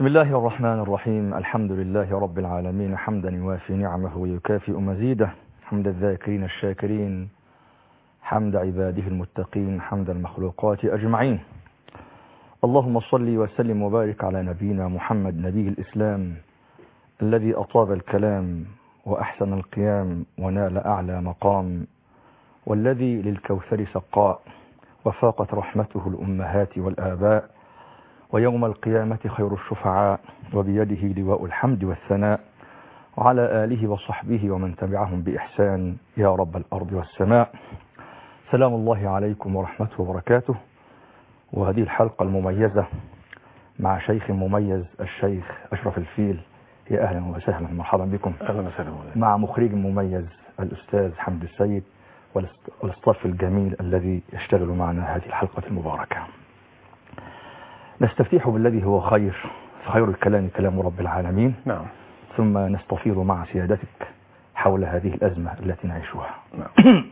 بسم الله الرحمن الرحيم الحمد لله رب العالمين حمدا يوافي نعمه ويكافئ مزيده حمد الذاكرين الشاكرين حمد عباده المتقين حمد المخلوقات أجمعين اللهم صل وسلم وبارك على نبينا محمد نبي الإسلام الذي أطاب الكلام وأحسن القيام ونال أعلى مقام والذي للكوثر سقاء وفاقت رحمته الأمهات والآباء ويوم القيامة خير الشفعاء وبيده لواء الحمد والثناء وعلى آله وصحبه ومن تبعهم بإحسان يا رب الأرض والسماء سلام الله عليكم ورحمته وبركاته وهذه الحلقة المميزة مع شيخ مميز الشيخ أشرف الفيل يا أهلا وسهلا مرحبا بكم اهلا وسهلا مع مخرج مميز الأستاذ حمد السيد والاصطف الجميل الذي يشتغل معنا هذه الحلقة المباركة نستفتيح بالذي هو خير فخير الكلام كلام رب العالمين نعم ثم نستفيض مع سيادتك حول هذه الأزمة التي نعيشها نعم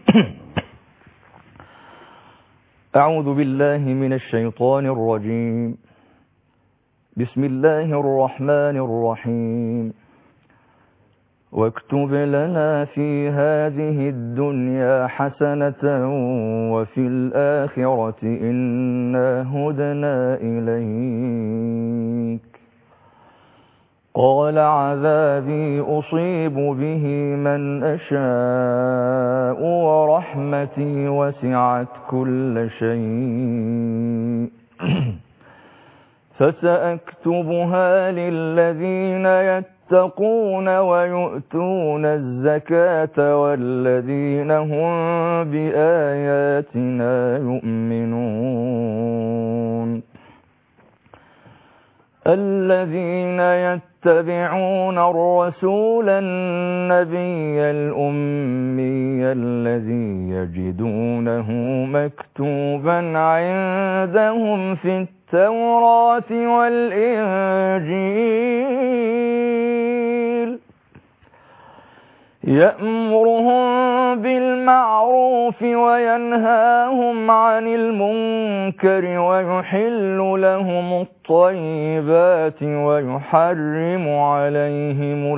أعوذ بالله من الشيطان الرجيم بسم الله الرحمن الرحيم واكتب لنا في هذه الدنيا حسنة وفي الآخرة إنا هدنا إليك قال عذابي أصيب به من أشاء ورحمتي وسعت كل شيء فسأكتبها للذين يتقون ويؤتون الزكاة والذين هم بآياتنا يؤمنون الذين يتبعون الرسول النبي الأمي الذي يجدونه مكتوبا عندهم في التوراة والإنجيل يأمرهم بالمعروف وينهاهم عن المنكر ويحل لهم الطيبات ويحرم عليهم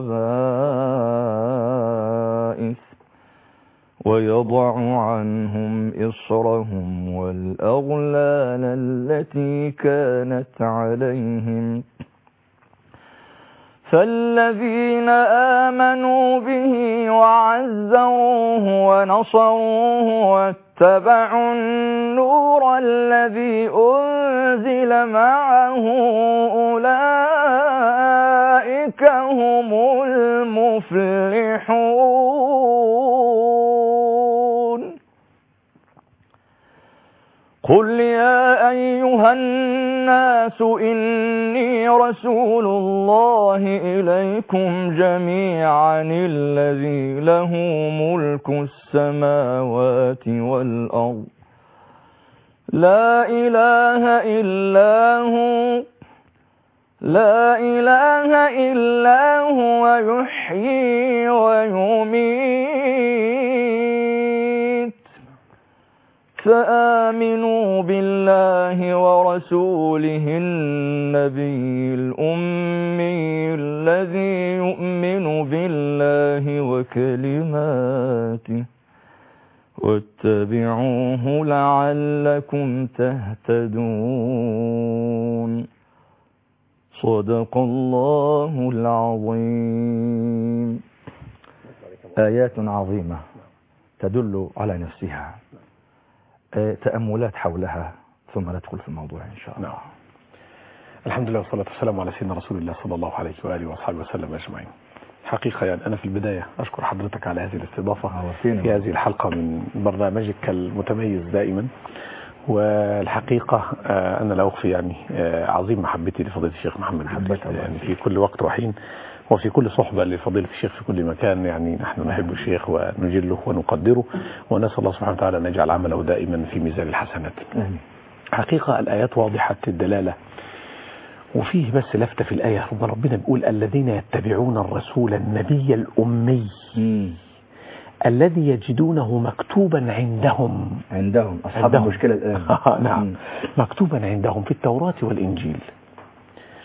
الخبائث ويضع عنهم إصرهم والأغلال التي كانت عليهم فالذين آمنوا به وعزروه ونصروه واتبعوا النور الذي أنزل معه أولئك هم المفلحون قل يا أيها الناس إني رسول الله إليكم جميعا الذي له ملك السماوات والأرض لا إله إلا هو لا إله إلا هو يحيي ويميت فآمنوا بالله ورسوله النبي الأمي الذي يؤمن بالله وكلماته واتبعوه لعلكم تهتدون صدق الله العظيم آيات عظيمة تدل على نفسها تأملات حولها ثم ندخل في الموضوع إن شاء الله نعم الحمد لله والصلاة والسلام على سيدنا رسول الله صلى الله عليه وآله وأصحابه وسلم أجمعين حقيقة يعني أنا في البداية أشكر حضرتك على هذه الاستضافة عوافينا. في هذه الحلقة من برنامجك المتميز دائما والحقيقة آه، أنا لا أخفي يعني آه، عظيم محبتي لفضيلة الشيخ محمد محبتك جبريل. الله يعني في كل وقت وحين وفي كل صحبة لفضيلة الشيخ في كل مكان يعني نحن نحب الشيخ ونجله ونقدره ونسأل الله سبحانه وتعالى أن يجعل عمله دائما في ميزان الحسنات آمين. حقيقة الآيات واضحة الدلالة وفيه بس لفتة في الآية رب ربنا بيقول الذين يتبعون الرسول النبي الأمي مم. الذي يجدونه مكتوبا عندهم عندهم أصحاب عندهم. المشكلة الآن نعم مم. مكتوبا عندهم في التوراة والإنجيل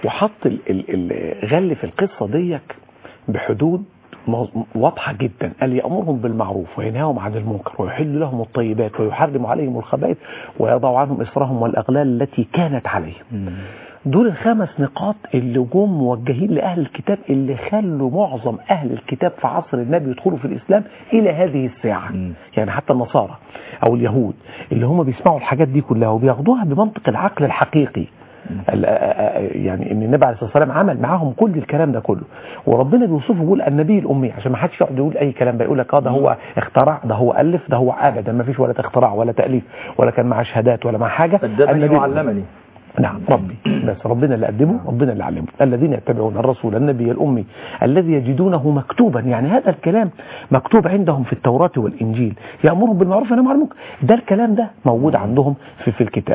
وحط ال- ال- ال- غلف القصة ديك بحدود مو- واضحة جدا قال يأمرهم بالمعروف وينهاهم عن المنكر ويحل لهم الطيبات ويحرم عليهم الخبائث ويضع عنهم إصرهم والأغلال التي كانت عليهم دول الخمس نقاط اللي جم موجهين لأهل الكتاب اللي خلوا معظم أهل الكتاب في عصر النبي يدخلوا في الإسلام إلى هذه الساعة مم. يعني حتى النصارى أو اليهود اللي هم بيسمعوا الحاجات دي كلها وبياخدوها بمنطق العقل الحقيقي ال- آ- آ- يعني ان النبي عليه الصلاه والسلام عمل معاهم كل الكلام ده كله وربنا بيوصفه بيقول النبي الامي عشان ما حدش يقعد يقول اي كلام بقى يقول لك اه ده هو اخترع ده هو الف ده هو ابدا ما فيش ولا اختراع ولا تاليف ولا كان معاه شهادات ولا معاه حاجه أدبني النبي وعلمني نعم ربي بس ربنا اللي قدمه ربنا اللي علمه الذين يتبعون الرسول النبي الأمي الذي يجدونه مكتوبا يعني هذا الكلام مكتوب عندهم في التوراة والإنجيل يأمرهم بالمعروف وينهاهم عن المنكر ده الكلام ده موجود عندهم في, في الكتاب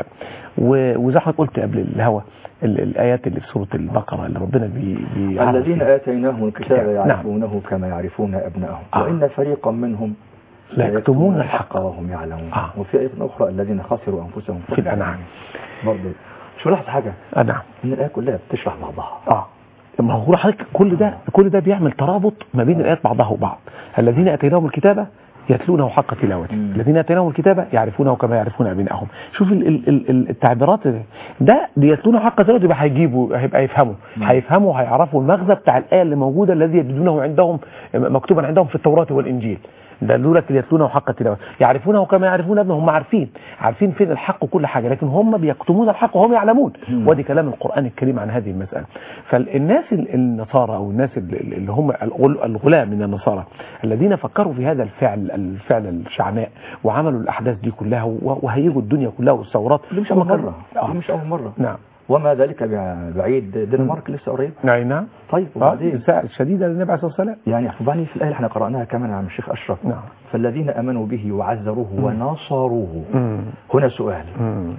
و- وزي ما قلت قبل الهوى ال- الآيات اللي في سورة البقرة اللي ربنا بي بيعرف الذين فيها. آتيناهم الكتاب نعم. يعرفونه كما يعرفون أبنائهم آه. وإن فريقا منهم لا يكتمون الحق وهم يعلمون آه. وفي آية أخرى الذين خسروا أنفسهم في الأنعام برضه شو لاحظ حاجة آه نعم إن الآية كلها بتشرح بعضها اه ما هو حضرتك كل ده كل ده بيعمل ترابط ما بين الايات بعضها وبعض الذين اتيناهم الكتابه يتلونه حق تلاوته مم. الذين اتيناهم الكتابه يعرفونه كما يعرفون ابنائهم شوف ال ال ال ال- التعبيرات ده. ده يتلونه حق تلاوته يبقى هيجيبوا هيبقى يفهموا مم. هيفهموا هيعرفوا المغزى بتاع الايه اللي موجوده الذي يجدونه عندهم مكتوبا عندهم في التوراه والانجيل ده دولة اللي يتلونه حق التلاوة يعرفونه كما يعرفون ابنهم هم عارفين عارفين فين الحق وكل حاجة لكن هم بيكتمون الحق وهم يعلمون مم. ودي كلام القرآن الكريم عن هذه المسألة فالناس ال- النصارى أو الناس ال- اللي هم الغل- الغلاة من النصارى الذين فكروا في هذا الفعل الفعل الشعناء وعملوا الأحداث دي كلها و- وهيجوا الدنيا كلها والثورات دي مش هم أول كانوا- مرة آه. دي مش أول مرة نعم وما ذلك بع- بعيد دنمارك لسه قريب نعم نعم طيب آه، وبعدين الساعة الشديدة للنبي عليه الصلاة والسلام يعني وبعدين في الآية اللي احنا قرأناها كمان عن الشيخ أشرف نعم فالذين آمنوا به وعزروه ونصروه مم. هنا سؤال مم.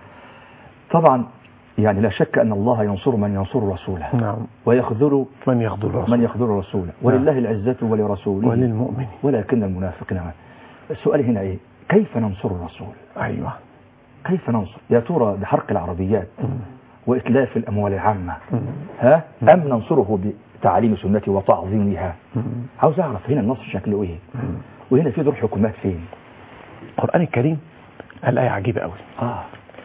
طبعا يعني لا شك أن الله ينصر من ينصر رسوله نعم ويخذل من يخذل الرسول من يخذل رسوله ولله العزة ولرسوله وللمؤمن ولكن المنافقين عمل. السؤال هنا ايه كيف ننصر الرسول أيوة كيف ننصر يا ترى بحرق العربيات مم. وإتلاف الأموال العامة مم. ها أم ننصره بتعليم سنته وتعظيمها مم. عاوز أعرف هنا النصر شكله إيه وهنا في دور حكومات فين القرآن الكريم الآية عجيبة قوي آه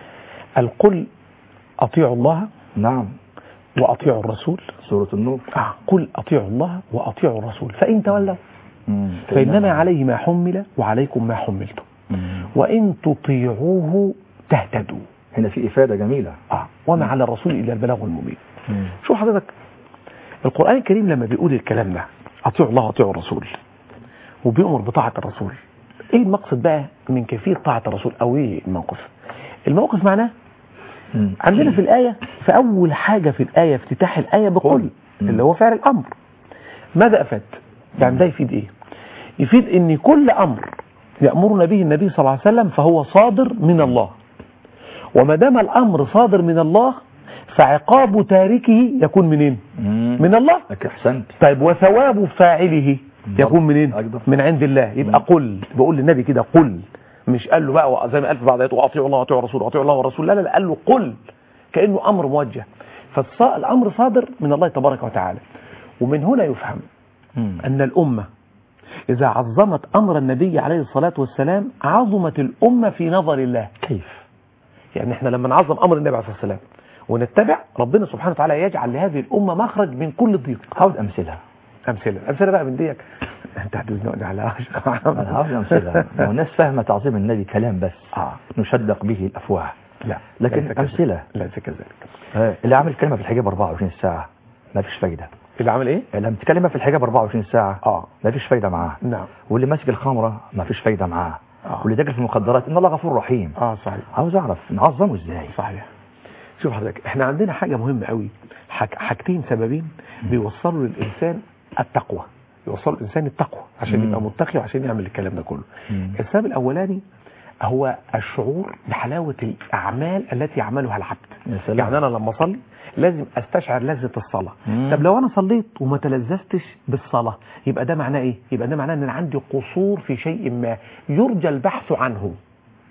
القل أطيعوا الله نعم وأطيعوا الرسول سورة النور آه. قل أطيعوا الله وأطيعوا الرسول فإن تولوا مم. فإنما عليه ما حمل وعليكم ما حملتم مم. وإن تطيعوه تهتدوا هنا في إفادة جميلة آه. وما على الرسول إلا البلاغ المبين مم. شو حضرتك القرآن الكريم لما بيقول الكلام ده أطيعوا الله وأطيعوا الرسول وبيأمر بطاعة الرسول إيه المقصد بقى من كيفية طاعة الرسول أو إيه الموقف الموقف معناه مم. عندنا في الآية في أول حاجة في الآية افتتاح الآية بقل قل. اللي هو فعل الأمر ماذا أفاد يعني ده يفيد إيه يفيد إن كل أمر يأمرنا به النبي صلى الله عليه وسلم فهو صادر من الله وما دام الأمر صادر من الله فعقاب تاركه يكون منين مم. من الله لك أحسنت طيب وثواب فاعله يكون منين أيضا. من عند الله يبقى قل بقول للنبي كده قل مش قال له بقى زي ما قال في بعض الايات واطيعوا الله واطيعوا الرسول واطيعوا الله والرسول لا لا لا قال له قل كانه امر موجه فالامر صادر من الله تبارك وتعالى ومن هنا يفهم مم. ان الامه اذا عظمت امر النبي عليه الصلاه والسلام عظمت الامه في نظر الله كيف يعني احنا لما نعظم امر النبي عليه الصلاه والسلام ونتبع ربنا سبحانه وتعالى يجعل لهذه الامه مخرج من كل ضيق عاوز أمثلة امثله امثله بقى من ديك انت هتزنقني على أنا عاوز أمثلة لو الناس فاهمة تعظيم النبي كلام بس اه نشدق به الأفواه لا لكن ليس كذلك. أمثلة. ليس كذلك آه، اللي عامل كلمة في الحجاب 24 ساعة ما فيش فايدة اللي عمل ايه لما تكلمها في الحجاب 24 ساعة اه ما فيش فايدة معاه نعم واللي ماسك الخمرة ما فيش فايدة معاه آه. واللي داخل في المخدرات إن الله غفور رحيم اه صحيح عاوز أعرف نعظمه إزاي صحيح شوف حضرتك احنا عندنا حاجه مهمه قوي حاج حاجتين سببين بيوصلوا للانسان التقوى يوصلوا الانسان التقوى عشان مم. يبقى متقي وعشان يعمل الكلام ده كله مم. السبب الاولاني هو الشعور بحلاوه الاعمال التي يعملها العبد يا سلام. يعني انا لما اصلي لازم استشعر لذة الصلاة مم. طب لو انا صليت وما تلذذتش بالصلاة يبقى ده معناه ايه يبقى ده معناه ان انا عندي قصور في شيء ما يرجى البحث عنه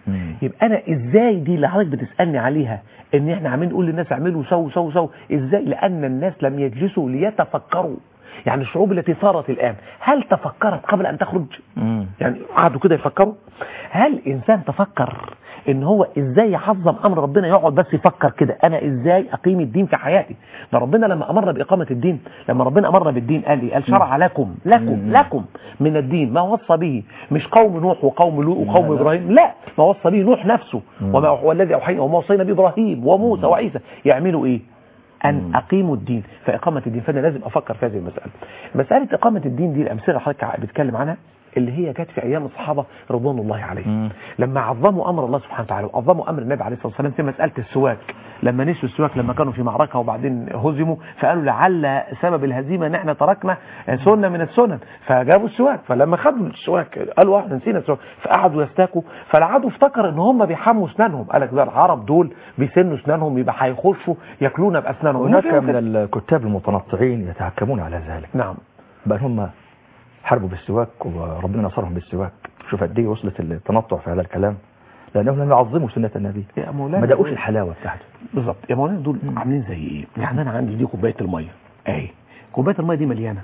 مم. يبقى انا ازاي دي اللي حضرتك بتسالني عليها ان احنا عاملين نقول للناس اعملوا سووا سووا سووا ازاي لان الناس لم يجلسوا ليتفكروا يعني الشعوب التي ثارت الان هل تفكرت قبل ان تخرج مم. يعني قعدوا كده يفكروا هل انسان تفكر ان هو ازاي يحظم امر ربنا يقعد بس يفكر كده انا ازاي اقيم الدين في حياتي ده ربنا لما امرنا باقامه الدين لما ربنا امرنا بالدين قال لي قال شرع لكم لكم مم. لكم من الدين ما وصى به مش قوم نوح وقوم لوط وقوم لا، لا. ابراهيم لا ما وصى به نوح نفسه مم. وما والذي اوحينا وما وصينا به ابراهيم وموسى وعيسى يعملوا ايه ان مم. اقيموا الدين فاقامه الدين فانا لازم افكر في هذه المساله مساله اقامه الدين دي الامثله اللي حضرتك بتتكلم عنها اللي هي كانت في ايام الصحابه رضوان الله عليهم مم. لما عظموا امر الله سبحانه وتعالى وعظموا امر النبي عليه الصلاه والسلام في مساله السواك لما نسوا السواك لما كانوا في معركه وبعدين هزموا فقالوا لعل سبب الهزيمه ان احنا تركنا سنه من السنن فجابوا السواك فلما خدوا السواك قالوا احنا نسينا السواك فقعدوا يستاكوا فالعدو افتكر ان هم بيحموا اسنانهم قال لك ده العرب دول بيسنوا اسنانهم يبقى هيخشوا ياكلونا باسنانهم هناك وفي من كده. الكتاب المتنطعين يتحكمون على ذلك نعم بل هم حاربوا بالسواك وربنا نصرهم بالسواك شوف قد ايه وصلت التنطع في هذا الكلام لانهم لم يعظموا سنه النبي يا مولانا ما دقوش الحلاوه بتاعته بالظبط يا مولانا دول عاملين زي ايه يعني انا عندي دي كوبايه الميه اهي كوبايه الميه دي مليانه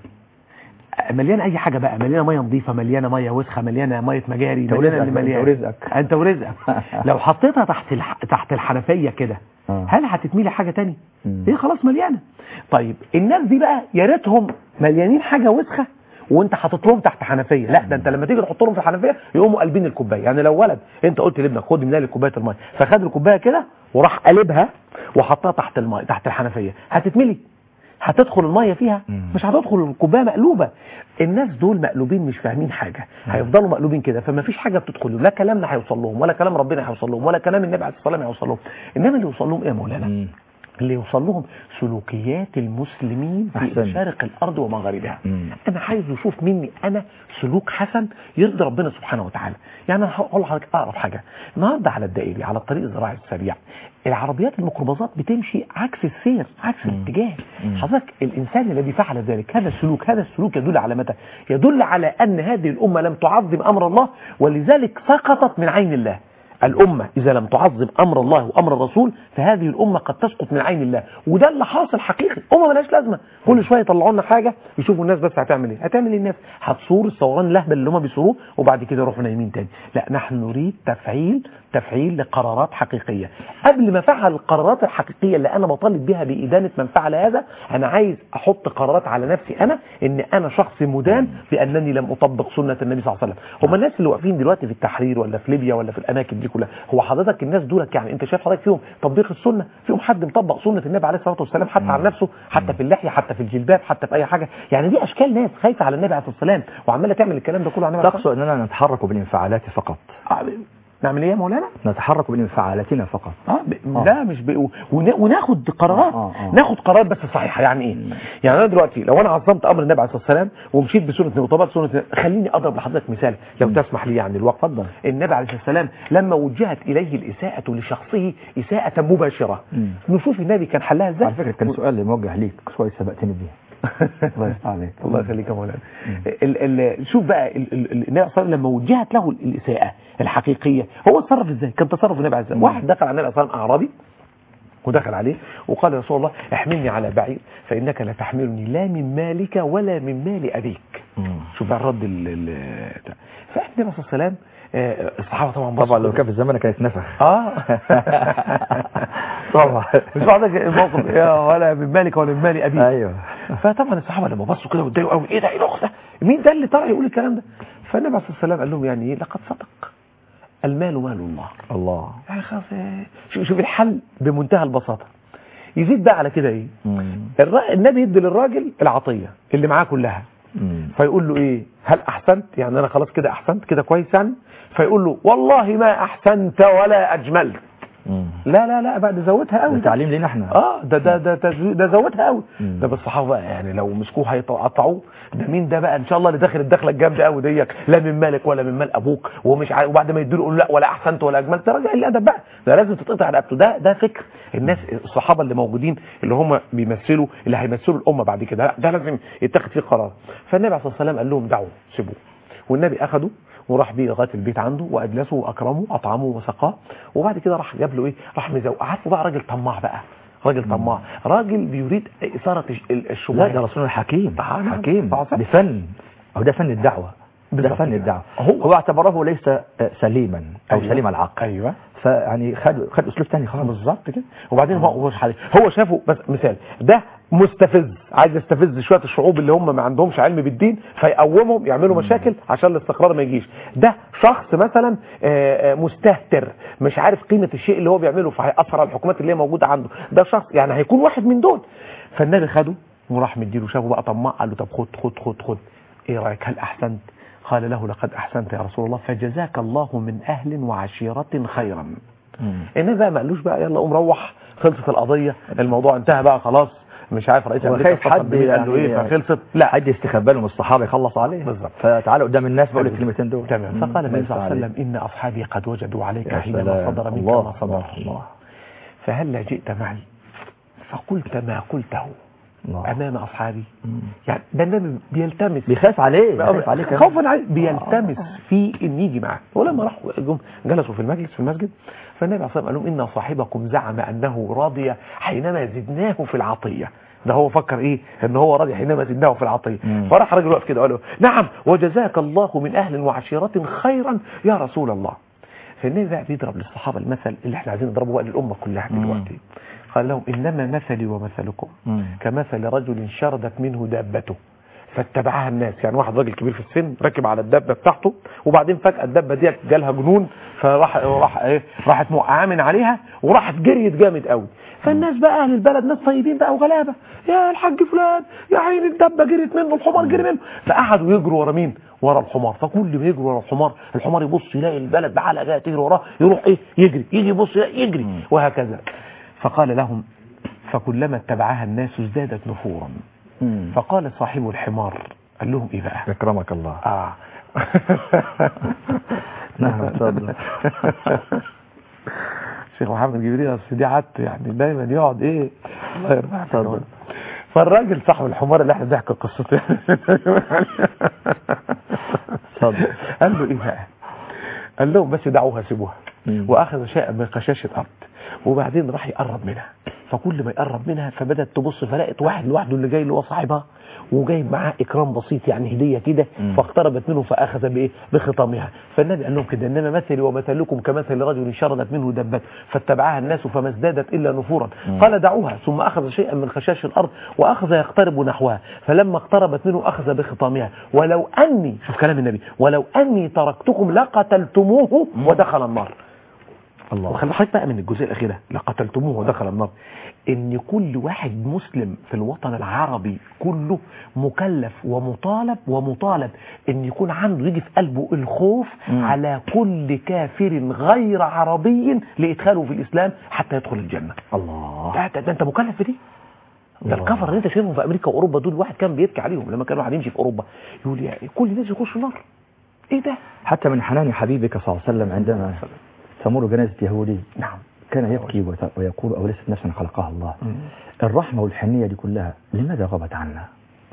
مليانه اي حاجه بقى مليانه ميه نظيفه مليانه ميه وسخه مليانه ميه مجاري أنت مليانه ورزقك اللي بقى، مليانه أنت ورزقك. انت ورزقك لو حطيتها تحت الح... تحت الحنفيه كده آه. هل هتتميلي حاجه تاني مم. هي خلاص مليانه طيب الناس دي بقى يا ريتهم مليانين حاجه وسخه وانت حاطط لهم تحت حنفيه لا ده انت لما تيجي تحط لهم في الحنفيه يقوموا قلبين الكوبايه يعني لو ولد انت قلت لابنك خد من كوبايه الميه فخد الكوبايه كده وراح قلبها وحطها تحت الميه تحت الحنفيه هتتملي هتدخل الميه فيها مم. مش هتدخل الكوبايه مقلوبه الناس دول مقلوبين مش فاهمين حاجه هيفضلوا مقلوبين كده فما فيش حاجه بتدخل لهم لا كلامنا هيوصل لهم ولا كلام ربنا هيوصل لهم ولا كلام النبي عليه الصلاه والسلام هيوصل لهم انما اللي يوصل لهم ايه يا مولانا مم. اللي يوصل لهم سلوكيات المسلمين في أحسن. مشارق الارض ومغاربها مم. انا عايز اشوف مني انا سلوك حسن يرضي ربنا سبحانه وتعالى يعني انا هقول لحضرتك اعرف حاجه النهارده على الدائري على الطريق الزراعي السريع العربيات الميكروباصات بتمشي عكس السير عكس مم. الاتجاه مم. حضرتك الانسان الذي فعل ذلك هذا السلوك هذا السلوك يدل على متى يدل على ان هذه الامه لم تعظم امر الله ولذلك سقطت من عين الله الأمة إذا لم تعظم أمر الله وأمر الرسول فهذه الأمة قد تسقط من عين الله وده اللي حاصل حقيقي أمة ملهاش لازمة كل شوية يطلعوا لنا حاجة يشوفوا الناس بس هتعمل إيه هتعمل إيه الناس هتصور الصوران اللهبل اللي هم بيصوروه وبعد كده يروحوا نايمين تاني لا نحن نريد تفعيل تفعيل لقرارات حقيقية قبل ما فعل القرارات الحقيقية اللي أنا بطالب بها بإدانة من فعل هذا أنا عايز أحط قرارات على نفسي أنا إن أنا شخص مدان بأنني لم أطبق سنة النبي صلى الله عليه وسلم هم الناس اللي واقفين دلوقتي في التحرير ولا في ليبيا ولا في الأماكن دي كلها هو حضرتك الناس دولك يعني أنت شايف حضرتك فيهم تطبيق السنة فيهم حد مطبق سنة النبي عليه الصلاة والسلام حتى على نفسه حتى في اللحية حتى في الجلباب حتى في أي حاجة يعني دي أشكال ناس خايفة على النبي عليه الصلاة والسلام وعمالة تعمل الكلام ده كله على النبي عليه الصلاة تقصد اننا نتحرك بالانفعالات فقط والسلام نعمل ايه يا مولانا؟ نتحرك بانفعالاتنا فقط اه ب... آه. لا مش ب... ون... وناخد قرارات آه، آه. ناخد قرارات بس صحيحه يعني ايه يعني انا دلوقتي لو انا عظمت امر النبي عليه الصلاه والسلام ومشيت بسنه وطبقت سنه النبي، خليني اضرب لحضرتك مثال لو تسمح لي يعني الوقت اتفضل. النبي عليه الصلاه والسلام لما وجهت اليه الاساءه لشخصه اساءه مباشره مم. نشوف النبي كان حلها ازاي على فكره كان سؤال موجه ليك كويس سبقتني بيه الله يفتح عليك الله يخليك يا مولانا ال ال شوف بقى ال- ال- ال- النبي صلى الله عليه وسلم لما وجهت له الاساءه الحقيقيه هو اتصرف ازاي كان تصرف النبي عليه الصلاه والسلام واحد دخل على النبي صلى الله عليه وسلم اعرابي ودخل عليه وقال يا رسول الله احملني على بعير فانك لا تحملني لا من مالك ولا من مال ابيك مم. شوف بقى الرد ال- ال- ده. فالنبي صلى الله عليه وسلم آه، الصحابه طبعا بصوا طبعا لو كده. كان في الزمن كانت نفخ اه طبعا مش بعدك الموقف يا ولا من مالك ولا من مال ابيك ايوه فطبعا الصحابه لما بصوا كده واتضايقوا قوي ايه ده ايه الاخ ده مين ده اللي طلع يقول الكلام ده فالنبي عليه الصلاه والسلام قال لهم يعني ايه لقد صدق المال مال الله الله يعني خلاص إيه. شوف شوف الحل بمنتهى البساطه يزيد بقى على كده ايه مم. الر- النبي يدي للراجل العطيه اللي معاه كلها مم. فيقول له ايه هل احسنت يعني انا خلاص كده احسنت كده كويس يعني فيقول له والله ما احسنت ولا اجملت مم. لا لا لا بقى ده زودها قوي ده تعليم لينا احنا اه ده ده ده ده, ده زودها قوي مم. ده بس الصحابه بقى يعني لو مسكوه هيقطعوه ده مين ده بقى ان شاء الله اللي داخل الدخله الجامده قوي ديت لا من مالك ولا من مال ابوك ومش عارف وبعد ما يدوا له لا ولا احسنت ولا اجملت ده راجع الادب بقى ده لازم تتقطع رقبته ده ده فكر الناس الصحابه اللي موجودين اللي هم بيمثلوا اللي هيمثلوا الامه بعد كده لا، ده لازم يتخذ فيه قرار فالنبي عليه الصلاه والسلام قال لهم دعوا سيبوه والنبي اخده وراح بيه لغايه البيت عنده واجلسه واكرمه واطعمه وسقاه وبعد كده راح جاب له ايه راح مزوق عارفه بقى راجل طماع بقى راجل طماع راجل بيريد اثاره الش- ال- لا الشبهات ده رسول الله حكيم آه، نعم. حكيم آه، صح. بفن أو ده فن الدعوة ده بالظبط فن كده. الدعوة هو- هو اعتبره ليس آه، سليما أو أيوة. سليم العقل ايوه فيعني خد خد اسلوب تاني خالص بالظبط كده وبعدين هو هو حالي. هو شافه بس مثال ده مستفز عايز يستفز شويه الشعوب اللي هم ما عندهمش علم بالدين فيقومهم يعملوا مشاكل عشان الاستقرار ما يجيش ده شخص مثلا آه، آه، مستهتر مش عارف قيمه الشيء اللي هو بيعمله فهيأثر على الحكومات اللي هي موجوده عنده ده شخص يعني هيكون واحد من دول فالنبي خده وراح مديله شافه بقى طماع قال له طب خد خد خد خد ايه رايك هل احسنت قال له لقد احسنت يا رسول الله فجزاك الله من اهل وعشيره خيرا مم. النبي بقى ما قالوش بقى يلا قوم روح خلصت القضيه الموضوع انتهى بقى خلاص مش عارف رئيس هو امريكا خايف اتصل حد بمين قال له ايه يعني- فخلصت لا حد يستخبى له من الصحابه يخلص عليه بالظبط. فتعالى قدام الناس بقول الكلمتين دول تمام مم. فقال النبي ليس صلى الله عليه عليه. وسلم ان اصحابي قد وجدوا عليك يا حينما سلام. صدر منك الله ما صدر الله فهلا جئت معي فقلت ما قلته الله امام اصحابي مم. يعني ده النبي بيلتمس بيخاف عليه بيخاف عليه كمان. خوفا عليه بيلتمس في ان يجي معاه ولما راحوا جم جلسوا في المجلس في المسجد فالنبي عليه الصلاه والسلام قال لهم ان صاحبكم زعم انه راضي حينما زدناه في العطيه ده هو فكر ايه ان هو راضي حينما زدناه في العطيه مم. فراح راجل واقف كده قال له نعم وجزاك الله من اهل وعشيره خيرا يا رسول الله فالنبي بقى بيضرب للصحابه المثل اللي احنا عايزين نضربه بقى للامه كلها مم. دلوقتي قال لهم انما مثلي ومثلكم مم. كمثل رجل شردت منه دابته فاتبعها الناس يعني واحد راجل كبير في السن راكب على الدابه بتاعته وبعدين فجاه الدابه دي جالها جنون فراح راح ايه راحت موقعاه من عليها وراحت جريت جامد قوي فالناس بقى اهل البلد ناس طيبين بقى وغلابه يا الحاج فلان يا عين الدابه جريت منه الحمار جري منه فقعدوا يجروا ورا مين ورا الحمار فكل ما يجروا ورا الحمار الحمار يبص يلاقي البلد بعلقه جايه تجري وراه يروح ايه يجري يجي يبص يلاقي يجري وهكذا فقال لهم فكلما اتبعها الناس ازدادت نفورا مم. فقال صاحب الحمار قال لهم ايه بقى اكرمك الله اه نعم اتفضل شيخ محمد جبريل اصل دي عادته يعني دايما يقعد ايه الله يرحمه اتفضل. فالراجل صاحب الحمار اللي احنا بنحكي قصته اتفضل. قال له ايه بقى قال لهم بس دعوها سيبوها مم. واخذ شيئا من قشاشه ارض وبعدين راح يقرب منها فكل ما يقرب منها فبدات تبص فلقت واحد لوحده اللي جاي اللي هو صاحبها وجايب معاه اكرام بسيط يعني هديه كده مم. فاقتربت منه فاخذ بايه بخطامها فالنبي قال لهم كده انما مثلي ومثلكم كمثل رجل شردت منه دبت فاتبعها الناس فما ازدادت الا نفورا مم. قال دعوها ثم اخذ شيئا من خشاش الارض واخذ يقترب نحوها فلما اقتربت منه اخذ بخطامها ولو اني شوف كلام النبي ولو اني تركتكم لقتلتموه ودخل النار الله وخلي حضرتك بقى من الجزئيه الاخيره لقتلتموه ودخل النار ان كل واحد مسلم في الوطن العربي كله مكلف ومطالب ومطالب ان يكون عنده يجي في قلبه الخوف مم. على كل كافر غير عربي لادخاله في الاسلام حتى يدخل الجنه الله ده, ده, ده انت مكلف في دي ده الله. الكفر اللي انت شايفهم في امريكا واوروبا دول واحد كان بيبكي عليهم لما كان واحد يمشي في اوروبا يقول يا كل الناس يخشوا نار ايه ده حتى من حنان حبيبك صلى الله عليه وسلم عندما تمر جنازة يهودي نعم كان يبكي وت- ويقول أوليست نفسا خلقها الله مم. الرحمة والحنية دي كلها لماذا غابت عنا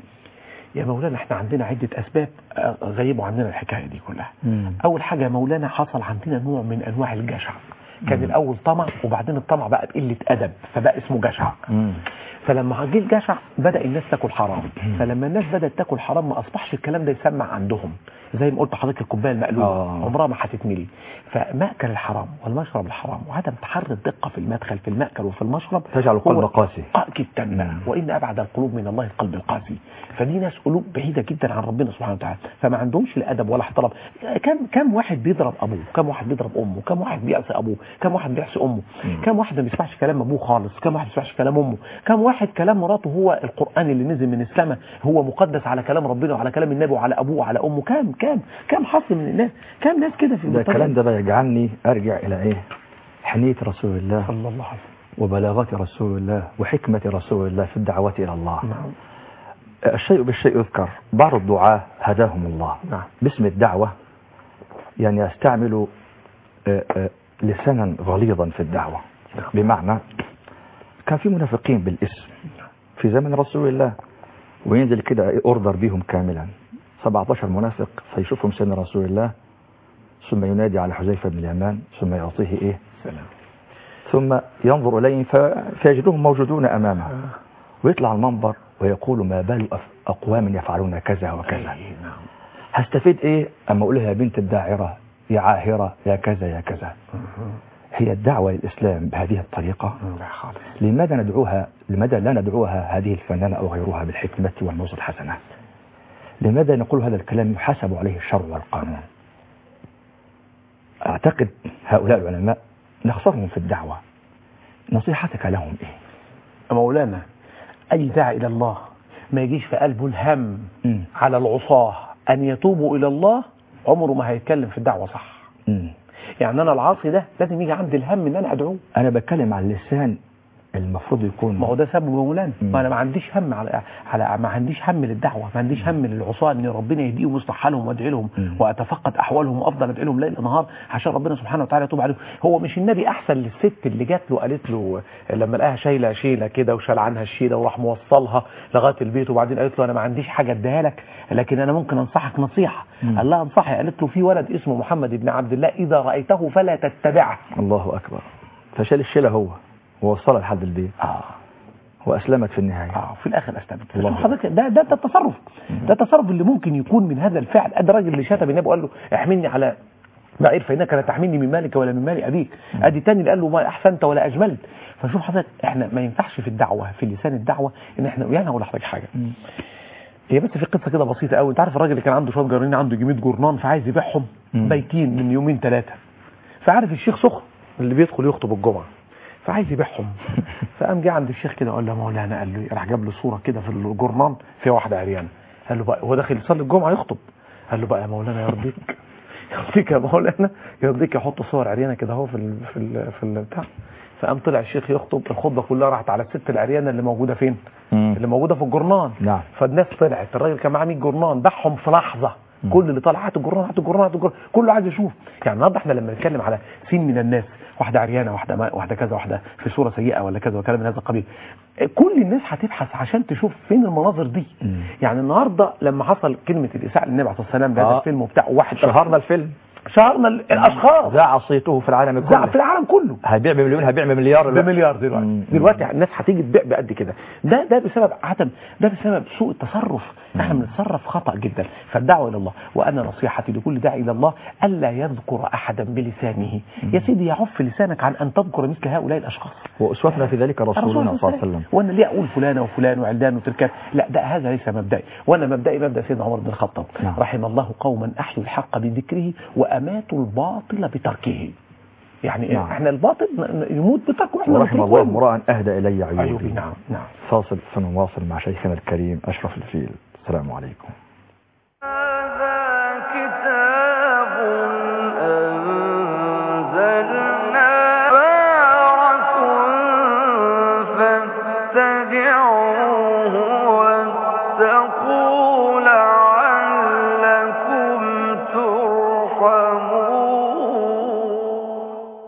يا مولانا احنا عندنا عدة أسباب آه، غيبوا عننا الحكاية دي كلها مم. أول حاجة يا مولانا حصل عندنا نوع من أنواع الجشع كان مم. الأول طمع وبعدين الطمع بقى بقلة أدب فبقى اسمه جشع مم. فلما جه الجشع بدأ الناس تاكل حرام فلما الناس بدأت تاكل حرام ما أصبحش الكلام ده يسمع عندهم زي ما قلت لحضرتك الكوبايه المقلوبه آه. عمرها ما هتتملي فمأكل الحرام والمشرب الحرام وعدم تحري الدقة في المدخل في المأكل وفي المشرب تجعل القلب هو- قاسي. آه جدا بقى. مم. وإن أبعد القلوب من الله القلب القاسي فدي ناس قلوب بعيدة جدا عن ربنا سبحانه وتعالى فما عندهمش لا أدب ولا احترام كم كم واحد بيضرب أبوه كم واحد بيضرب أمه كم واحد بيعصي أبوه كم واحد بيعصي أمه مم. كم واحد ما بيسمعش كلام أبوه خالص كم واحد ما بيسمعش كلام أمه كم واحد كلام مراته هو القرآن اللي نزل من السماء هو مقدس على كلام ربنا وعلى كلام النبي وعلى أبوه وعلى أمه كم كم كم حصل من الناس كم ناس كده في ده البلطجة؟ الكلام ده بقى يجعلني أرجع إلى إيه حنية رسول الله صلى الله عليه وبلاغة رسول الله وحكمة رسول الله في الدعوة إلى الله وسلم نعم الشيء بالشيء يذكر بعض الدعاة هداهم الله نعم باسم الدعوة يعني يستعملوا آه، آه، لسانا غليظا في الدعوة بمعنى كان في منافقين بالاسم في زمن رسول الله وينزل كده اوردر بيهم كاملا 17 منافق فيشوفهم سيدنا رسول الله ثم ينادي على حذيفة بن اليمان ثم يعطيه إيه سلام ثم ينظر إليهم ف- فيجدهم موجودون أمامه ويطلع المنبر ويقول ما بال أف- أقوام يفعلون كذا وكذا أي نعم هستفيد إيه أما أقول لها يا بنت الداعرة يا عاهرة يا كذا يا كذا هي الدعوة للإسلام بهذه الطريقة لا خالص لماذا ندعوها لماذا لا ندعوها هذه الفنانة أو غيرها بالحكمة والموعظة الحسنة لماذا نقول هذا الكلام يحاسب عليه الشرع والقانون أعتقد هؤلاء العلماء نخسرهم في الدعوة نصيحتك لهم إيه مولانا أي داعي إلى الله ما يجيش في قلبه الهم مم. على العصاة أن يتوبوا إلى الله عمره ما هيتكلم في الدعوة صح مم. يعني أنا العاصي ده لازم يجي عندي الهم إن أنا أدعوه أنا بتكلم عن اللسان المفروض يكون ما هو ده سبب يا مولانا مم. ما انا ما عنديش هم على على ما عنديش هم للدعوه ما عنديش هم للعصاه ان ربنا يهديهم ويصلح حالهم وادعي لهم مم. واتفقد احوالهم وافضل ادعي لهم ليل نهار عشان ربنا سبحانه وتعالى يتوب عليهم هو مش النبي احسن للست اللي جات له قالت له لما لقاها شايله شيله كده وشال عنها الشيله وراح موصلها لغايه البيت وبعدين قالت له انا ما عنديش حاجه اديها لك لكن انا ممكن انصحك نصيحه مم. قال لها انصحي قالت له في ولد اسمه محمد بن عبد الله اذا رايته فلا تتبعه الله أكبر فشال الشيلة هو ووصلها لحد البيت اه وأسلمت في النهاية اه في الاخر استبت الله شوف حضرتك ده ده ده التصرف ده التصرف اللي ممكن يكون من هذا الفعل ادي الراجل اللي شتم النبي وقال له احملني على بعير فانك لا تحملني من مالك ولا من مال ابيك ادي تاني اللي قال له ما احسنت ولا اجملت فشوف حضرتك احنا ما ينفعش في الدعوه في لسان الدعوه ان احنا يعني هقول لحضرتك حاجه هي بس في قصه كده بسيطه قوي انت عارف الراجل اللي كان عنده شويه جرانين عنده جميد جرنان فعايز يبيعهم مم. بايتين من يومين ثلاثه فعارف الشيخ سخن اللي بيدخل يخطب الجمعه فعايز يبيعهم فقام جه عند الشيخ كده قال له مولانا قال له راح جاب له صوره كده في الجرنان فيها واحده عريانه قال له بقى هو داخل يصلي الجمعه يخطب قال له بقى يا مولانا يرضيك يرضيك يا مولانا يرضيك يحط صور عريانه كده اهو في ال في ال في البتاع فقام طلع الشيخ يخطب الخطبه كلها راحت على الست العريانه اللي موجوده فين؟ مم. اللي موجوده في الجرنان نعم فالناس طلعت الراجل كان معاه 100 جرنان باعهم في لحظه كل اللي طالع هات الجرنان هات الجرنان هات الجرنان كله عايز يشوف يعني النهارده احنا لما نتكلم على سين من الناس واحده عريانه واحده ما واحده كذا واحده في صوره سيئه ولا كذا وكلام من هذا القبيل كل الناس هتبحث عشان تشوف فين المناظر دي مم. يعني النهارده لما حصل كلمه الاساءه للنبي عليه الصلاه والسلام بهذا آه. الفيلم وبتاع واحد شهرنا الفيلم شهرنا ال- الاشخاص ذاع صيته في العالم ذاع في كله العالم كله هيبيع بمليون هيبيع بمليار دلوقتي. بمليار دلوقتي مم. دلوقتي الناس هتيجي تبيع بقد كده ده ده بسبب عدم ده بسبب سوء التصرف احنا بنتصرف خطا جدا فالدعوه الى الله وانا نصيحتي لكل داعي الى الله الا يذكر احدا بلسانه يا سيدي يعف لسانك عن ان تذكر مثل هؤلاء الاشخاص وأسوتنا في ذلك رسولنا صلى الله عليه وسلم وانا ليه اقول فلانه وفلان وعلان وتركان لا ده هذا ليس مبدئي وانا مبدئي مبدا سيدنا عمر بن الخطاب نعم. رحم الله قوما احيوا الحق بذكره واماتوا الباطل بتركه يعني نعم. احنا الباطل ن- ن- يموت بتركه واحنا ورحم نتركه. الله امرأ أهدى إلي ايوه عيوبي نعم نعم فاصل سنواصل مع شيخنا الكريم أشرف الفيل السلام عليكم هذا كتاب أنزلنا مبارك فاتبعوه واتقوا لعلكم ترحمون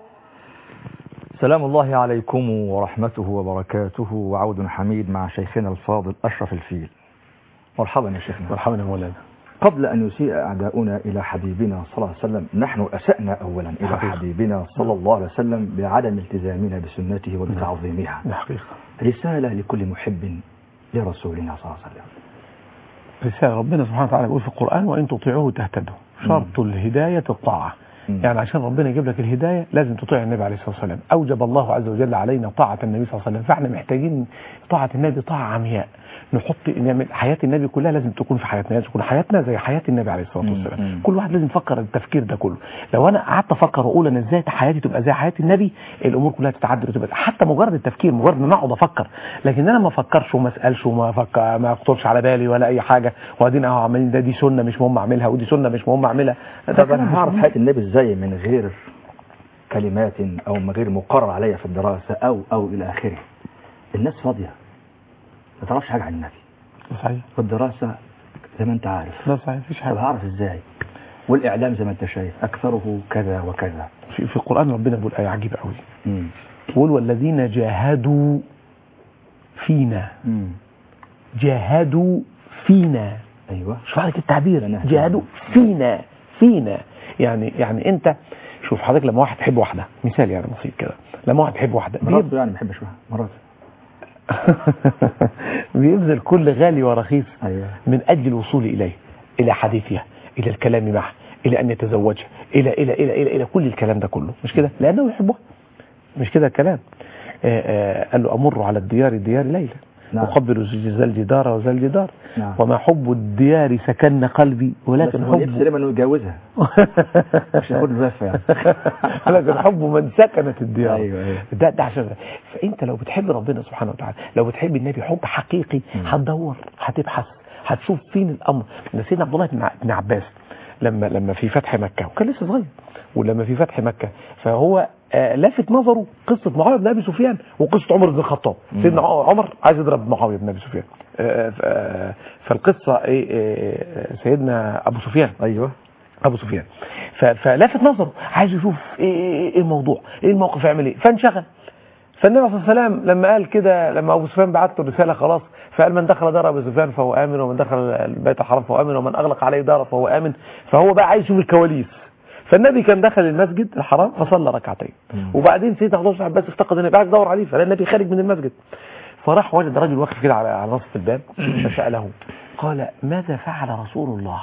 سلام الله عليكم ورحمته وبركاته وعود حميد مع شيخنا الفاضل أشرف الفيل مرحبا يا شيخنا مرحبا يا مولانا قبل أن يسيء أعداؤنا إلى حبيبنا صلى الله عليه وسلم نحن أسأنا أولا إلى حقيقة. حبيبنا صلى الله عليه وسلم بعدم التزامنا بسنته وبتعظيمها ده حقيقه رسالة لكل محب لرسولنا صلى الله عليه وسلم رسالة ربنا سبحانه وتعالى بيقول في القرآن وإن تطيعوه تهتدوا شرط الهداية الطاعة مم. يعني عشان ربنا يجيب لك الهداية لازم تطيع النبي عليه الصلاة والسلام أوجب الله عز وجل علينا طاعة النبي صلى الله عليه وسلم فاحنا محتاجين طاعة النبي طاعة عمياء نحط نعمل حياة النبي كلها لازم تكون في حياتنا لازم تكون حياتنا زي حياة النبي عليه الصلاة مم. والسلام مم. كل واحد لازم يفكر التفكير ده كله لو أنا قعدت أفكر وأقول أنا إزاي حياتي تبقى زي حياة النبي الأمور كلها تتعدل وتبقى حتى مجرد التفكير مجرد ان انا اقعد افكر لكن انا ما افكرش وما اسالش وما افكر ما اخطرش على بالي ولا اي حاجه وبعدين اهو عمالين ده دي سنه مش مهم اعملها ودي سنه مش مهم اعملها ده طب كلام أنا مش هعرف مهم. حياة النبي إزاي من غير كلمات أو من غير مقرر عليا في الدراسة أو أو إلى آخره الناس فاضية ما تعرفش حاجة عن النبي ده صحيح والدراسة زي ما أنت عارف ده صحيح مفيش طب حاجه هعرف إزاي والإعلام زي ما أنت شايف أكثره كذا وكذا في, في القران ربنا بيقول ايه عجيبه قوي مم. بيقول والذين جاهدوا فينا مم. جاهدوا فينا أيوه شوف عليك التعبير لنهدي. جاهدوا فينا فينا يعني يعني انت شوف حضرتك لما واحد يحب واحده مثال يعني بسيط كده لما واحد يحب واحده بيب- مراته يعني ما بحبش مراته بيبذل كل غالي ورخيص ايوه من أجل الوصول إليه إلى حديثها إلى الكلام معه إلى أن يتزوجها إلى إلى إلى إلى إلى كل الكلام ده كله مش كده لأنه يحبها مش كده الكلام آه، آه، قال له أمر على الديار الديار ليلة نعم. أقبل ذا الجدار وذا الجدار نعم. وما حب الديار سكن قلبي ولكن لكن هو نفسه حب لما انه يتجوزها مش هياخد زفه يعني لكن حب من سكنت الديار أيوة، أيوة. ده ده عشان فانت لو بتحب ربنا سبحانه وتعالى لو بتحب النبي حب حقيقي هتدور هتبحث هتشوف فين الامر ده سيدنا عبد الله بن ع- بن عباس لما لما في فتح مكه وكان لسه صغير ولما في فتح مكه فهو آه، لافت نظره قصه معاويه بن ابي سفيان وقصه عمر بن الخطاب سيدنا عمر عايز يضرب معاويه بن ابي سفيان آه، ف- آه، فالقصه ايه آه، سيدنا ابو سفيان ايوه ابو سفيان ف- فلافت نظره عايز يشوف ايه ايه ايه الموضوع ايه الموقف يعمل ايه فانشغل فالنبي صلى الله عليه وسلم لما قال كده لما ابو سفيان بعت له رساله خلاص فقال من دخل دار ابو سفيان فهو امن ومن دخل البيت الحرام فهو امن ومن اغلق عليه داره فهو امن فهو بقى عايز يشوف الكواليس فالنبي كان دخل المسجد الحرام فصلى ركعتين وبعدين سيدنا عبد الله بن عباس افتقد النبي عايز يدور عليه فلقى النبي خارج من المسجد فراح وجد رجل واقف كده على على نصف الباب فساله قال ماذا فعل رسول الله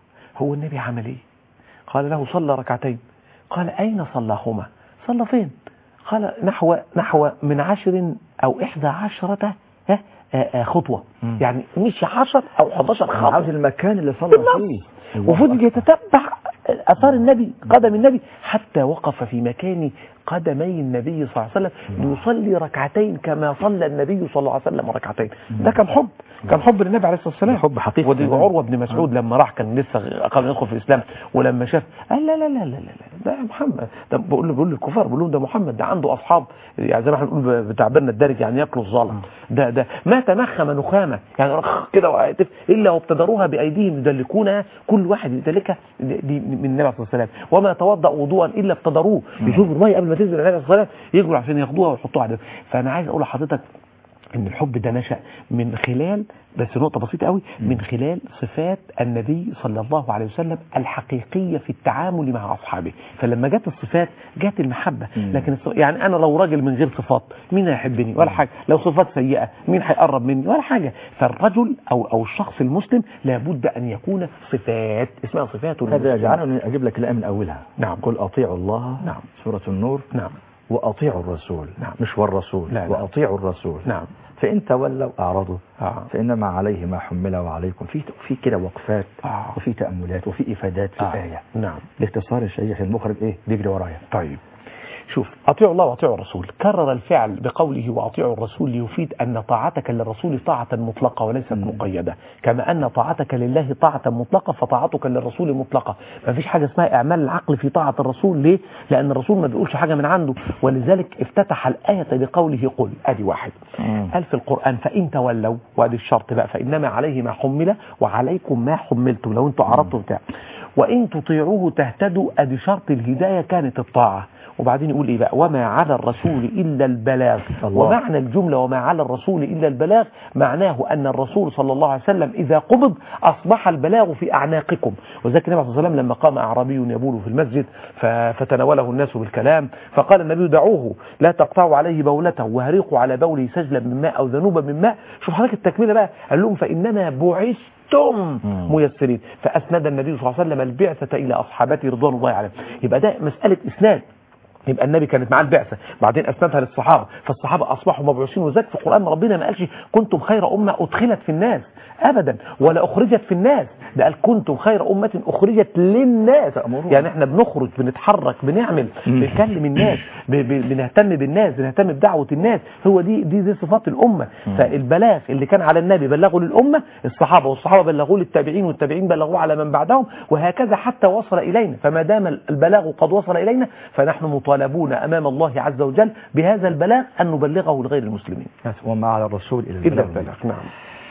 هو النبي عمل ايه قال له صلى ركعتين قال أين صلاهما صلى فين قال نحو نحو من عشر أو إحدى عشرة ها، آه، آه، خطوة يعني مش عشر أو 11 انا عاوز خطوة المكان اللي صلى بالنص. فيه وفضل يتتبع اثار النبي قدم النبي حتى وقف في مكان قدمي النبي صلى الله عليه وسلم ليصلي ركعتين كما صلى النبي صلى الله عليه وسلم ركعتين ده كان حب كان حب للنبي عليه الصلاه والسلام حب حقيقي. ودي عروه بن مسعود لما راح كان لسه قبل يدخل في الاسلام ولما شاف قال لا لا لا لا لا, لا ده محمد ده بقول له بقول للكفار بقول لهم ده محمد ده عنده اصحاب يعني زي ما احنا بنقول بتعبيرنا الدارج يعني ياكلوا الظلم ده ده ما تنخم نخامه يعني رخ كده وقعت الا وابتدروها بايديهم يدلكونها كل واحد يدلكها دي من النبي عليه الصلاه والسلام وما توضا وضوءا الا ابتدروه يشوفوا الميه قبل ما تنزل النبي عليه الصلاه والسلام يجروا عشان ياخدوها ويحطوها على فانا عايز اقول لحضرتك ان الحب ده نشأ من خلال بس نقطة بسيطة قوي من خلال صفات النبي صلى الله عليه وسلم الحقيقية في التعامل مع أصحابه فلما جت الصفات جت المحبة لكن الص- يعني أنا لو راجل من غير صفات مين هيحبني ولا حاجة لو صفات سيئة مين هيقرب مني ولا حاجة فالرجل أو أو الشخص المسلم لابد أن يكون صفات اسمها صفات هذا المسلم. يجعلني اجيب لك الايه من اولها نعم. قل اطيعوا الله نعم. سوره النور نعم واطيعوا الرسول نعم. مش والرسول لا، لا. واطيعوا الرسول نعم فان تولوا اعرضوا آه. فانما عليه ما حمل وعليكم في في كده وقفات آه. وفي تاملات وفي افادات في آه. الايه نعم باختصار الشيخ المخرج ايه بيجري ورايا طيب شوف اطيعوا الله واطيعوا الرسول كرر الفعل بقوله واطيعوا الرسول ليفيد ان طاعتك للرسول طاعه مطلقه وليست مقيده كما ان طاعتك لله طاعه مطلقه فطاعتك للرسول مطلقه ما فيش حاجه اسمها اعمال العقل في طاعه الرسول ليه لان الرسول ما بيقولش حاجه من عنده ولذلك افتتح الايه بقوله قل ادي واحد مم. قال في القران فان تولوا وادي الشرط بقى فانما عليه ما حمل وعليكم ما حملتم لو انتوا عرضتوا بتاع وان تطيعوه تهتدوا ادي شرط الهدايه كانت الطاعه وبعدين يقول ايه بقى وما على الرسول الا البلاغ الله. ومعنى الجمله وما على الرسول الا البلاغ معناه ان الرسول صلى الله عليه وسلم اذا قبض اصبح البلاغ في اعناقكم وذلك النبي صلى الله عليه وسلم لما قام اعرابي يبول في المسجد ف- فتناوله الناس بالكلام فقال النبي دعوه لا تقطعوا عليه بولته وهريقوا على بوله سجلا من ماء او ذنوبا من ماء شوف حضرتك التكمله بقى قال لهم فانما بعثتم مم. ميسرين فاسند النبي صلى الله عليه وسلم البعثه الى اصحابته رضوان الله عليهم يبقى ده مساله اسناد يبقى النبي كانت معاه البعثه بعدين اسندها للصحابه فالصحابه اصبحوا مبعوثين وذلك في القران ربنا ما قالش كنتم خير امه ادخلت في الناس ابدا ولا اخرجت في الناس ده قال كنتم خير امه اخرجت للناس تأمرون. يعني احنا بنخرج بنتحرك بنعمل بنكلم الناس ب- ب- بنهتم بالناس بنهتم بدعوه الناس هو دي دي دي صفات الامه فالبلاغ اللي كان على النبي بلغه للامه الصحابه والصحابه بلغوه للتابعين والتابعين بلغوه على من بعدهم وهكذا حتى وصل الينا فما دام البلاغ قد وصل الينا فنحن مطالبون امام الله عز وجل بهذا البلاغ ان نبلغه لغير المسلمين وما على الرسول الا الا البلاغ البلاغ نعم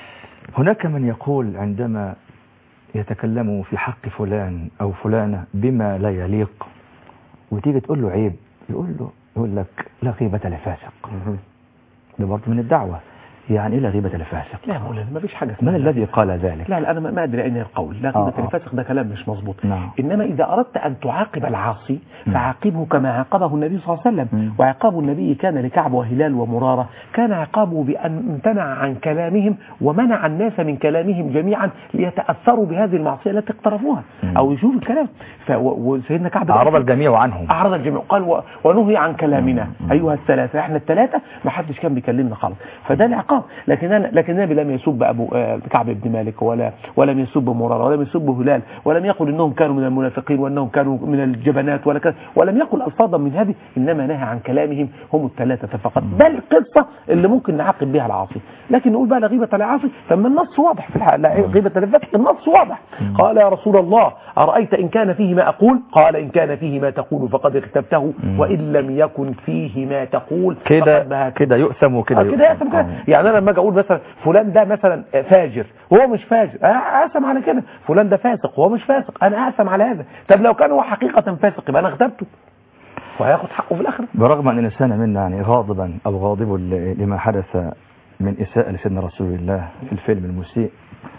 هناك من يقول عندما يتكلم في حق فلان او فلانه بما لا يليق وتيجي تقول له عيب يقول له يقول لك لا غيبة لفاسق ده برضه من الدعوة يعني إيه لا غيبة الفاسق لا يا مولانا ما فيش حاجه من اسمها الذي قال ذلك لا لا انا ما ما ادري اين القول لا آه، غيبه آه. الفاسق ده كلام مش مظبوط نعم. انما اذا اردت ان تعاقب العاصي مم. فعاقبه كما عاقبه النبي صلى الله عليه مم. وسلم وعقاب النبي كان لكعب وهلال ومراره كان عقابه بان امتنع عن كلامهم ومنع الناس من كلامهم جميعا ليتاثروا بهذه المعصيه التي اقترفوها مم. او يشوفوا الكلام ف- و- وسيدنا كعب أعرض الجميع عنهم أعرض الجميع قال و... ونهي عن كلامنا مم. أيها الثلاثة احنا الثلاثة ما حدش كان بيكلمنا خالص فده العقاب لكن أنا لكن النبي لم يسب أبو آه، كعب بن مالك ولا ولم يسب مرارة ولم يسب هلال ولم يقل إنهم كانوا من المنافقين وأنهم كانوا من الجبنات ولا كذا ولم يقل ألفاظا من هذه إنما نهى عن كلامهم هم الثلاثة فقط ده القصة اللي ممكن نعاقب بها العاصي لكن نقول بقى لا غيبة العاصي فما النص واضح في الحق لا غيبة الفاسق النص واضح قال يا رسول الله أرأيت إن كان فيه ما أقول قال إن كان فيه ما تقول فقد اغتبته مم. وإن لم يكن فيه ما تقول فقد كده بهت كده يؤثم وكده آه كده يأسم كده آه. يعني انا لما اجي اقول مثلا فلان ده مثلا فاجر هو مش فاجر انا اقسم على كده فلان ده فاسق هو مش فاسق انا اقسم على هذا طب لو كان هو حقيقه فاسق يبقى انا اغتبته وهياخد حقه في الاخره برغم أن الإنسان منا يعني غاضبا أو غاضب ل- لما حدث من إساءة لسيدنا رسول الله في الفيلم المسيء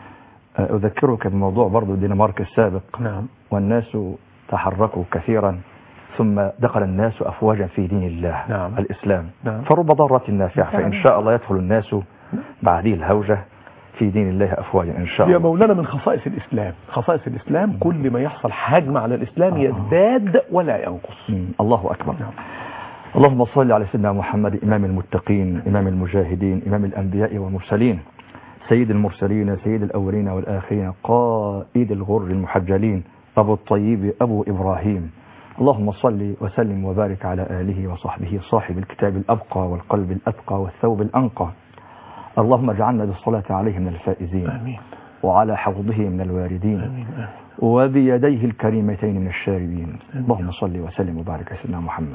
آه، أذكرك بموضوع برضو الدنمارك السابق نعم والناس تحركوا كثيرا ثم دخل الناس أفواجا في دين الله نعم. الإسلام نعم. فرب ضارة نافعة نعم. فإن شاء الله يدخل الناس بعد هذه الهوجة في دين الله أفواجا إن شاء يا الله مولانا من خصائص الاسلام خصائص الاسلام كل ما يحصل هجمه على الاسلام يزداد ولا ينقص مم. الله أكبر نعم. اللهم صل على سيدنا محمد إمام المتقين إمام المجاهدين إمام الأنبياء والمرسلين سيد المرسلين سيد الأولين والآخرين قائد الغر المحجلين أبو الطيب أبو إبراهيم اللهم صل وسلم وبارك على آله وصحبه صاحب الكتاب الأبقى والقلب الأتقى والثوب الأنقى اللهم اجعلنا بالصلاة عليه من الفائزين امين وعلى حوضه من الواردين امين آمين. وبيديه الكريمتين من الشاربين اللهم صل وسلم وبارك على سيدنا محمد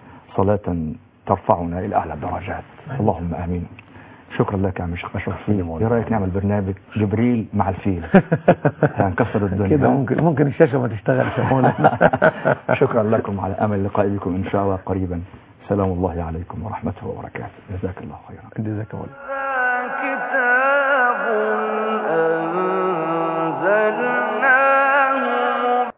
صلاة ترفعنا إلى أعلى الدرجات اللهم آمين شكرا لك يا عم شيخ أشرف ايه رأيك نعمل برنامج جبريل مع الفيل هنكسر الدنيا كده ممكن ممكن الشاشه ما تشتغلش يا مولانا شكرا لكم على أمل اللقاء بكم إن شاء الله قريبا سلام الله عليكم ورحمته وبركاته جزاك الله خيرا جزاك الله كتاب أنزلناه